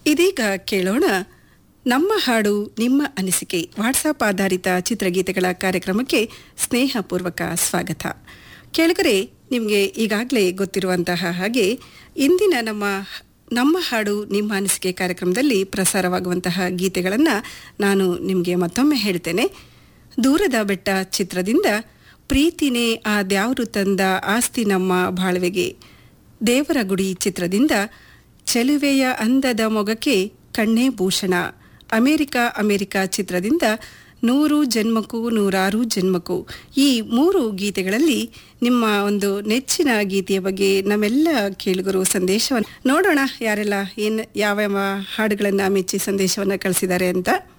ಇದೀಗ ಕೇಳೋಣ ನಮ್ಮ ಹಾಡು ನಿಮ್ಮ ಅನಿಸಿಕೆ ವಾಟ್ಸಾಪ್ ಆಧಾರಿತ ಚಿತ್ರಗೀತೆಗಳ ಕಾರ್ಯಕ್ರಮಕ್ಕೆ ಸ್ನೇಹಪೂರ್ವಕ ಸ್ವಾಗತ ಕೇಳಿಗರೆ ನಿಮಗೆ ಈಗಾಗಲೇ ಗೊತ್ತಿರುವಂತಹ ಹಾಗೆ ಇಂದಿನ ನಮ್ಮ ನಮ್ಮ ಹಾಡು ನಿಮ್ಮ ಅನಿಸಿಕೆ ಕಾರ್ಯಕ್ರಮದಲ್ಲಿ ಪ್ರಸಾರವಾಗುವಂತಹ ಗೀತೆಗಳನ್ನು ನಾನು ನಿಮಗೆ ಮತ್ತೊಮ್ಮೆ ಹೇಳ್ತೇನೆ ದೂರದ ಬೆಟ್ಟ ಚಿತ್ರದಿಂದ ಪ್ರೀತಿನೇ ಆ ದ್ಯಾವ್ರು ತಂದ ಆಸ್ತಿ ನಮ್ಮ ಬಾಳ್ವೆಗೆ ದೇವರ ಗುಡಿ ಚಿತ್ರದಿಂದ ಚೆಲುವೆಯ ಅಂದದ ಮೊಗಕ್ಕೆ ಕಣ್ಣೇ ಭೂಷಣ ಅಮೆರಿಕ ಅಮೆರಿಕ ಚಿತ್ರದಿಂದ ನೂರು ಜನ್ಮಕ್ಕೂ ನೂರಾರು ಜನ್ಮಕ್ಕೂ ಈ ಮೂರು ಗೀತೆಗಳಲ್ಲಿ ನಿಮ್ಮ ಒಂದು ನೆಚ್ಚಿನ ಗೀತೆಯ ಬಗ್ಗೆ ನಮ್ಮೆಲ್ಲ ಕೇಳುಗರು ಸಂದೇಶವನ್ನು ನೋಡೋಣ ಯಾರೆಲ್ಲ ಏನು ಯಾವ ಯಾವ ಹಾಡುಗಳನ್ನು ಮೆಚ್ಚಿ ಸಂದೇಶವನ್ನು ಕಳಿಸಿದ್ದಾರೆ ಅಂತ